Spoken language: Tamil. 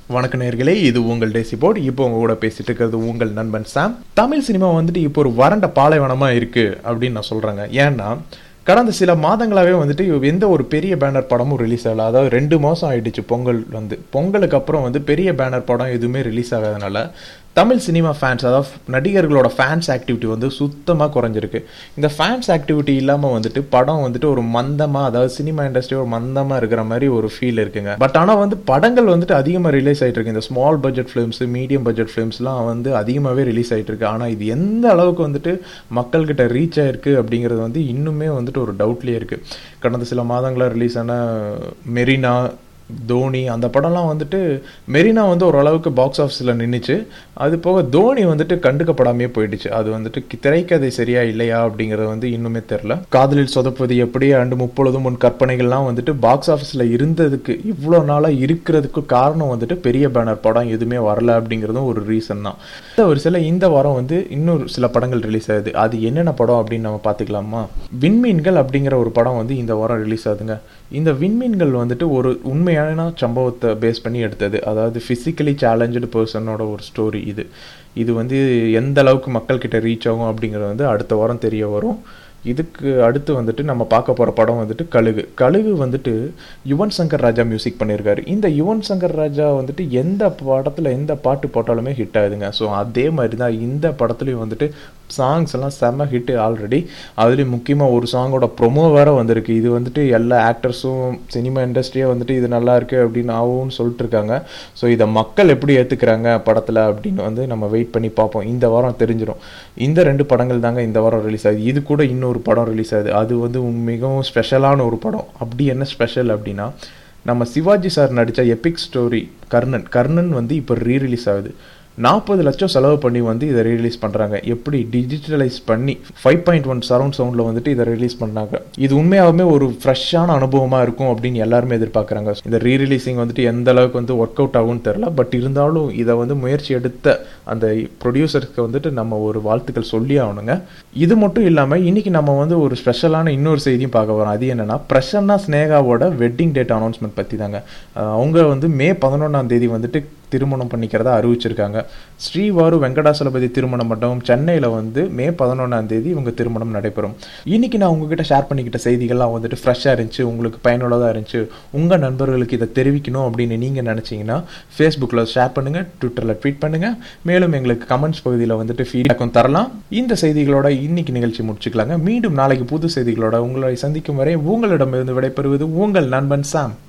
வணக்க நேர்களே இது உங்கள் டேசி போர்ட் இப்போ உங்க கூட பேசிட்டு இருக்கிறது உங்கள் நண்பன் சாம் தமிழ் சினிமா வந்துட்டு இப்போ ஒரு வறண்ட பாலைவனமா இருக்கு அப்படின்னு நான் சொல்றேங்க ஏன்னா கடந்த சில மாதங்களாவே வந்துட்டு எந்த ஒரு பெரிய பேனர் படமும் ரிலீஸ் ஆகல அதாவது ரெண்டு மாசம் ஆயிடுச்சு பொங்கல் வந்து பொங்கலுக்கு அப்புறம் வந்து பெரிய பேனர் படம் எதுவுமே ரிலீஸ் ஆகாதனால தமிழ் சினிமா ஃபேன்ஸ் அதாவது நடிகர்களோட ஃபேன்ஸ் ஆக்டிவிட்டி வந்து சுத்தமாக குறைஞ்சிருக்கு இந்த ஃபேன்ஸ் ஆக்டிவிட்டி இல்லாமல் வந்துட்டு படம் வந்துட்டு ஒரு மந்தமாக அதாவது சினிமா இண்டஸ்ட்ரி ஒரு மந்தமாக இருக்கிற மாதிரி ஒரு ஃபீல் இருக்குங்க பட் ஆனால் வந்து படங்கள் வந்துட்டு அதிகமாக ரிலீஸ் ஆகிட்டு இருக்கு இந்த small budget films medium budget ஃபிலிம்ஸ்லாம் வந்து அதிகமாகவே ரிலீஸ் ஆகிட்டு இருக்கு ஆனால் இது எந்த அளவுக்கு வந்துட்டு மக்கள்கிட்ட ரீச் ஆயிருக்கு அப்படிங்கிறது வந்து இன்னுமே வந்துட்டு ஒரு டவுட்லேயே இருக்குது கடந்த சில மாதங்களாக ரிலீஸ் ஆன மெரினா தோனி அந்த படம்லாம் வந்துட்டு மெரினா வந்து ஓரளவுக்கு பாக்ஸ் ஆஃபீஸில் நின்றுச்சு அது போக தோனி வந்துட்டு கண்டுக்கப்படாமே போயிடுச்சு அது வந்துட்டு கி- திரைக்கதை சரியா இல்லையா அப்படிங்கிறது வந்து இன்னுமே தெரில காதலில் சொதப்புவது எப்படி அண்டு முப்பொழுதும் முன் கற்பனைகள்லாம் வந்துட்டு பாக்ஸ் ஆஃபீஸில் இருந்ததுக்கு இவ்வளோ நாளாக இருக்கிறதுக்கு காரணம் வந்துட்டு பெரிய பேனர் படம் எதுவுமே வரல அப்படிங்கிறதும் ஒரு ரீசன் தான் இந்த ஒரு சில இந்த வாரம் வந்து இன்னொரு சில படங்கள் ரிலீஸ் ஆகுது அது என்னென்ன படம் அப்படின்னு நம்ம பார்த்துக்கலாமா விண்மீன்கள் அப்படிங்கிற ஒரு படம் வந்து இந்த வாரம் ரிலீஸ் ஆகுதுங்க இந்த விண்மீன்கள் வந்துட்டு ஒரு உண்மையான சம்பவத்தை பேஸ் பண்ணி எடுத்தது அதாவது ஃபிசிக்கலி சேலஞ்சு பர்சனோட ஒரு ஸ்டோரி இது இது வந்து எந்த அளவுக்கு மக்கள்கிட்ட ரீச் ஆகும் அப்படிங்கிறது வந்து அடுத்த வாரம் தெரிய வரும் இதுக்கு அடுத்து வந்துட்டு நம்ம பார்க்க போகிற படம் வந்துட்டு கழுகு கழுகு வந்துட்டு யுவன் சங்கர் ராஜா மியூசிக் பண்ணியிருக்காரு இந்த யுவன் சங்கர் ராஜா வந்துட்டு எந்த படத்தில் எந்த பாட்டு போட்டாலுமே ஹிட் ஆகுதுங்க ஸோ அதே மாதிரி தான் இந்த படத்துலையும் வந்துட்டு சாங்ஸ் எல்லாம் செம்ம ஹிட் ஆல்ரெடி அதுலேயும் முக்கியமாக ஒரு சாங்கோட ப்ரொமோ வேற வந்திருக்கு இது வந்துட்டு எல்லா ஆக்டர்ஸும் சினிமா இண்டஸ்ட்ரியே வந்துட்டு இது நல்லா இருக்கு அப்படின்னு ஆகும்னு சொல்லிட்டு இருக்காங்க ஸோ இதை மக்கள் எப்படி ஏற்றுக்கிறாங்க படத்தில் அப்படின்னு வந்து நம்ம வெயிட் பண்ணி பார்ப்போம் இந்த வாரம் தெரிஞ்சிடும் இந்த ரெண்டு படங்கள் தாங்க இந்த வாரம் ரிலீஸ் ஆகுது இது கூட இன்னொரு படம் ரிலீஸ் ஆகுது அது வந்து மிகவும் ஸ்பெஷலான ஒரு படம் அப்படி என்ன ஸ்பெஷல் அப்படின்னா நம்ம சிவாஜி சார் நடித்த எபிக் ஸ்டோரி கர்ணன் கர்ணன் வந்து இப்போ ரீ ரிலீஸ் ஆகுது நாற்பது லட்சம் செலவு பண்ணி வந்து இதை ரிலீஸ் பண்ணுறாங்க எப்படி டிஜிட்டலைஸ் பண்ணி ஃபைவ் பாயிண்ட் ஒன் சரௌண்ட் சவுண்டில் வந்துட்டு இதை ரிலீஸ் பண்ணாங்க இது உண்மையாகவே ஒரு ஃப்ரெஷ்ஷான அனுபவமாக இருக்கும் அப்படின்னு எல்லாருமே எதிர்பார்க்குறாங்க இந்த ரீ ரிலீஸிங் வந்துட்டு எந்த அளவுக்கு வந்து ஒர்க் அவுட் ஆகும்னு தெரில பட் இருந்தாலும் இதை வந்து முயற்சி எடுத்த அந்த ப்ரொடியூசருக்கு வந்துட்டு நம்ம ஒரு வாழ்த்துக்கள் சொல்லி ஆகணுங்க இது மட்டும் இல்லாமல் இன்னைக்கு நம்ம வந்து ஒரு ஸ்பெஷலான இன்னொரு செய்தியும் பார்க்க வரோம் அது என்னன்னா பிரசன்னா ஸ்னேகாவோட வெட்டிங் டேட் அனௌன்ஸ்மெண்ட் பற்றி தாங்க அஹ் அவங்க வந்து மே பதினொன்றாம் தேதி வந்துட்டு திருமணம் பண்ணிக்கிறதா அறிவிச்சிருக்காங்க ஸ்ரீவாரு வெங்கடாசலபதி திருமண மண்டபம் சென்னையில் வந்து மே பதினொன்றாம் தேதி இவங்க திருமணம் நடைபெறும் இன்னைக்கு நான் உங்ககிட்ட ஷேர் பண்ணிக்கிட்ட செய்திகள்லாம் வந்துட்டு ஃப்ரெஷ்ஷாக இருந்துச்சு உங்களுக்கு பயனுள்ளதாக இருந்துச்சு உங்கள் நண்பர்களுக்கு இதை தெரிவிக்கணும் அப்படின்னு நீங்கள் நினச்சிங்கன்னா ஃபேஸ்புக்கில் ஷேர் பண்ணுங்கள் ட்விட்டரில் ட்வீட் பண்ணுங்கள் மேலும் எங்களுக்கு கமெண்ட்ஸ் பகுதியில் வந்துட்டு ஃபீட்பேக்கும் தரலாம் இந்த செய்திகளோட இன்னைக்கு நிகழ்ச்சி முடிச்சுக்கலாங்க மீண்டும் நாளைக்கு புது செய்திகளோட உங்களை சந்திக்கும் வரை உங்களிடமிருந்து விடைபெறுவது உங்கள் நண்பன் சாம்